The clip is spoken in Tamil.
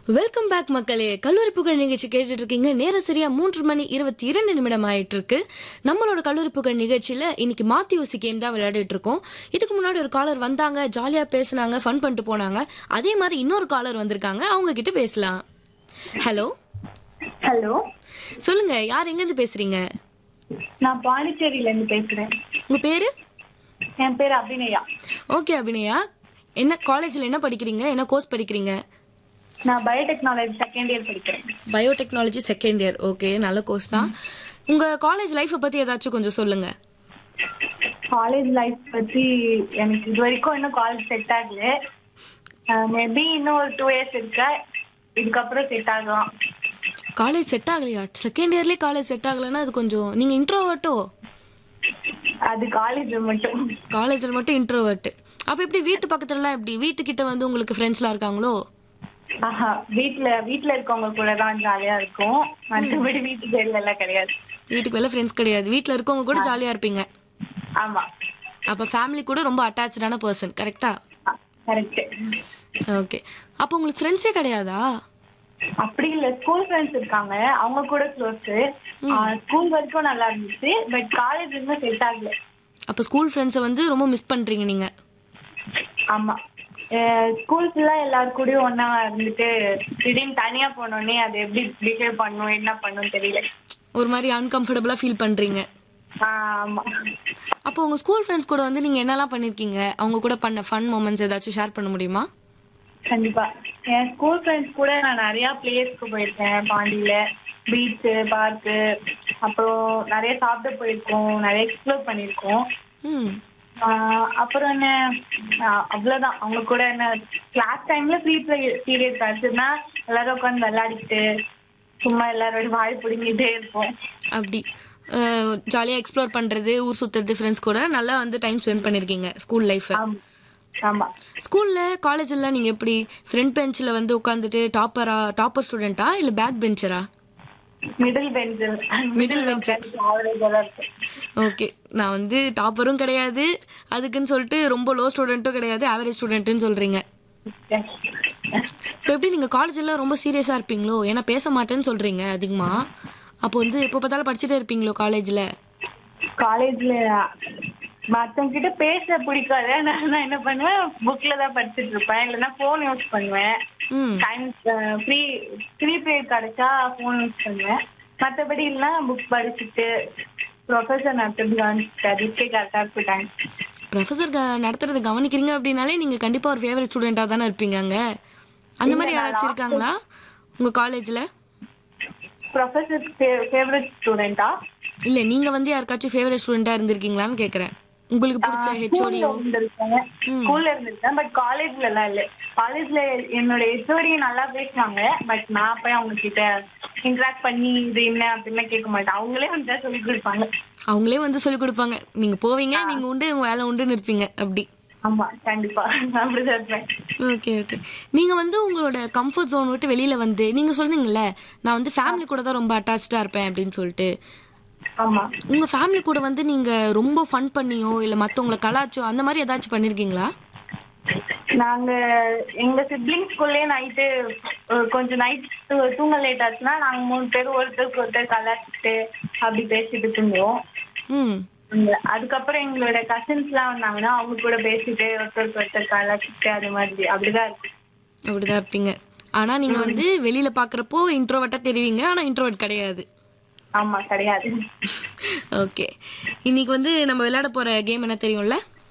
வெல்கம் பேக் மக்களே கல்லூரி புகழ் நிகழ்ச்சி கேட்டுட்டு இருக்கீங்க நேரம் சரியா மூன்று மணி இருபத்தி இரண்டு நிமிடம் ஆயிட்டு இருக்கு நம்மளோட கல்லூரி புகழ் நிகழ்ச்சியில இன்னைக்கு மாத்தி யோசி கேம் தான் விளையாடிட்டு இருக்கோம் இதுக்கு முன்னாடி ஒரு காலர் வந்தாங்க ஜாலியா பேசுனாங்க ஃபன் பண்ணிட்டு போனாங்க அதே மாதிரி இன்னொரு காலர் வந்திருக்காங்க அவங்க கிட்ட பேசலாம் ஹலோ ஹலோ சொல்லுங்க யார் எங்க இருந்து பேசுறீங்க நான் பாண்டிச்சேரியில இருந்து பேசுறேன் உங்க பேரு என் பேர் அபிநயா ஓகே அபிநயா என்ன காலேஜ்ல என்ன படிக்கிறீங்க என்ன கோர்ஸ் படிக்கிறீங்க நான் பயோடெக்னாலஜி செகண்ட் இயர் படிக்கிறேன் பயோடெக்னாலஜி செகண்ட் இயர் ஓகே நல்ல கோர்ஸ் தான் உங்க காலேஜ் லைஃப்பை பத்தி ஏதாச்சும் கொஞ்சம் சொல்லுங்க காலேஜ் லைஃப் பத்தி எனக்கு இது வரைக்கும் இன்னும் காலேஜ் செட் ஆகல மேபி இன்னும் ஒரு டூ இயர்ஸ் இருக்கா இதுக்கப்புறம் செட் ஆகலாம் காலேஜ் செட் ஆகலையா செகண்ட் இயர்லயே காலேஜ் செட் ஆகலைன்னா அது கொஞ்சம் நீங்க இன்ட்ரோவர்ட்டோ அது காலேஜ் மட்டும் காலேஜ்ல மட்டும் இன்ட்ரோவர்ட் அப்ப எப்படி வீட்டு பக்கத்துலலாம் எப்படி வீட்டுக்கிட்ட வந்து உங்களுக்கு ஃப்ரெண்ட்ஸ்லாம் இருக்காங்களோ ஆஹா வீட்ல வீட்ல இருக்கவங்க கூட தான் ஜாலியா இருக்கும் மற்றபடி வீட்டுக்கு வெளில எல்லாம் கிடையாது வீட்டுக்கு வெளில ஃப்ரெண்ட்ஸ் கிடையாது வீட்ல இருக்கவங்க கூட ஜாலியா இருப்பீங்க ஆமா அப்ப ஃபேமிலி கூட ரொம்ப அட்டாச்சான பர்சன் கரெக்டா கரெக்ட் ஓகே அப்போ உங்களுக்கு ஃப்ரெண்ட்ஸே கிடையாதா அப்படி இல்ல ஸ்கூல் ஃப்ரெண்ட்ஸ் இருக்காங்க அவங்க கூட க்ளோஸ் ஸ்கூல் வரைக்கும் நல்லா இருந்துச்சு பட் காலேஜ் இன்னும் செட் ஆகல அப்ப ஸ்கூல் ஃப்ரெண்ட்ஸை வந்து ரொம்ப மிஸ் பண்றீங்க நீங்க ஆமா ஸ்கூல் ஃபுல்லா எல்லாரும் கூடயும் ஒண்ணா இருந்துட்டு திடீர்னு தனியா போனோடனே அது எப்படி பிஹேவ் பண்ணும் என்ன பண்ணும் தெரியல ஒரு மாதிரி அன்கம்ஃபர்டபுளா ஃபீல் பண்றீங்க ஆஹ் ஆமா அப்போ உங்க ஸ்கூல் ஃப்ரெண்ட்ஸ் கூட வந்து நீங்க என்னெல்லாம் பண்ணிருக்கீங்க அவங்க கூட பண்ண ஃபன் மூமெண்ட்ஸ் ஏதாச்சும் ஷேர் பண்ண முடியுமா கண்டிப்பா என் ஸ்கூல் ஃப்ரெண்ட்ஸ் கூட நான் நிறைய பிளேஸ்க்கு போயிருக்கேன் பாண்டியில பீச் பார்க்கு அப்புறம் நிறைய சாப்பிட போயிருக்கோம் நிறைய எக்ஸ்ப்ளோர் பண்ணியிருக்கோம் ம் ஆஹ் அப்புறம் என்ன ஆஹ் அவ்வளவுதான் அவங்க கூட என்ன கிளாஸ் டைம்ல ஃப்ரீ பீரியட் கிடைச்சதுன்னா எல்லாரும் உட்காந்து விளையாடிட்டு சும்மா எல்லாரோட வாய் பிடிங்கிட்டே இருப்போம் அப்படி ஜாலியாக எக்ஸ்ப்ளோர் பண்ணுறது ஊர் சுற்றுறது ஃப்ரெண்ட்ஸ் கூட நல்லா வந்து டைம் ஸ்பெண்ட் பண்ணியிருக்கீங்க ஸ்கூல் லைஃப்பை ஆமா ஆமா ஸ்கூலில் காலேஜில் நீங்கள் எப்படி ஃப்ரண்ட் பெஞ்சில் வந்து உட்காந்துட்டு டாப்பரா டாப்பர் ஸ்டூடெண்ட்டா இல்லை பேக் பெஞ்சரா மிடில் பெஞ்சில் Middle bench. ஆவரேஜா தான் இருக்கும் ஓகே நான் வந்து டாப்பரும் கிடையாது அதுக்குன்னு சொல்லிட்டு ரொம்ப லோ ஸ்டூடெண்ட்டும் கிடையாது ஆவரேஜ் ஸ்டூடெண்ட்டுன்னு சொல்கிறீங்க இப்போ எப்படி நீங்கள் காலேஜில் ரொம்ப சீரியஸாக இருப்பீங்களோ ஏன்னா பேச மாட்டேன்னு சொல்கிறீங்க அதிகமாக அப்போ வந்து எப்போ பார்த்தாலும் படிச்சுட்டே இருப்பீங்களோ காலேஜில் காலேஜ்ல மத்தவங்க கிட்ட பேச பிடிக்காது நான் நான் என்ன பண்ணுவேன் புக்ல தான் படிச்சுட்டு இருப்பேன் இல்லைன்னா போன் யூஸ் பண்ணுவேன் ம் டைம் ஃப்ரீ ஃப்ரீ பீரியட் கிடைச்சா ஃபோன் யூஸ் பண்ணுவேன் மற்றபடி இல்லைன்னா புக் படிச்சுட்டு ப்ரொஃபஸர் நடத்துறது கவனிச்சுட்டு அதுக்கே கரெக்டாக இருக்கும் டைம் ப்ரொஃபஸர் நடத்துறது கவனிக்கிறீங்க அப்படின்னாலே நீங்க கண்டிப்பா ஒரு ஃபேவரட் ஸ்டூடெண்டா தானே இருப்பீங்க அங்க அந்த மாதிரி யாராச்சும் இருக்காங்களா உங்க காலேஜ்ல ப்ரொஃபஸர் ஃபேவரட் ஸ்டூடெண்டா இல்ல நீங்க வந்து யாருக்காச்சும் ஃபேவரட் ஸ்டூடெண்டா இருந்திருக்கீங்களான்னு கேக்குறேன் உங்களுக்கு பிடிச்ச ஹெச்ஓடியோ இருந்திருக்கேன் ஸ்கூல்ல இருந்திருக்கேன் பட் காலேஜ்ல எல்லாம் இல்ல காலேஜ்ல என்னோட ஹெச்ஓடி நல்லா பேசுவாங்க பட் நான் போய் அவங்க கிட்ட இன்டராக்ட் பண்ணி இது என்ன அப்படின்னு கேட்க மாட்டேன் அவங்களே வந்து சொல்லி கொடுப்பாங்க அவங்களே வந்து சொல்லி கொடுப்பாங்க நீங்க போவீங்க நீங்க உண்டு உங்க வேலை உண்டுன்னு இருப்பீங்க அப்படி ஆமா கண்டிப்பா நான் அப்படிதான் இருப்பேன் ஓகே ஓகே நீங்க வந்து உங்களோட கம்ஃபர்ட் ஜோன் விட்டு வெளியில வந்து நீங்க சொன்னீங்கல்ல நான் வந்து ஃபேமிலி கூட தான் ரொம்ப அட்டாச்சா இருப்பேன் அப்படின்னு சொல்லிட்டு ஆமா உங்க ஃபேமிலி கூட வந்து நீங்க ரொம்ப ஃபன் பண்ணியோ இல்ல மத்தவங்கள கலாச்சோ அந்த மாதிரி ஏதாச்சும் பண்ணிருக்கீங்களா நாங்க எங்க சிப்ளிங்ஸ்குள்ளே நைட்டு கொஞ்சம் நைட் தூங்க லேட் ஆச்சுன்னா நாங்க மூணு பேர் ஒருத்தருக்கு ஒருத்தர் கலாச்சிட்டு அப்படி பேசிட்டு தூங்குவோம் ம் உங்க- அதுக்கப்புறம் எங்களோட கசின்ஸ் எல்லாம் வந்தாங்கன்னா அவங்க கூட பேசிட்டு ஒருத்தருக்கு ஒருத்தர் கலாச்சிட்டு அது மாதிரி அப்படிதான் இருக்கும் அப்படிதான் இருப்பீங்க ஆனா நீங்க வந்து வெளியில பாக்குறப்போ இன்ட்ரோவர்ட்டா தெரிவிங்க ஆனா இன்ட்ரோவர்ட் கிடையாது ஆமா கிடையாது ஓகே இன்னைக்கு வந்து நம்ம விளையாட போற கேம் என்ன தெரியும்ல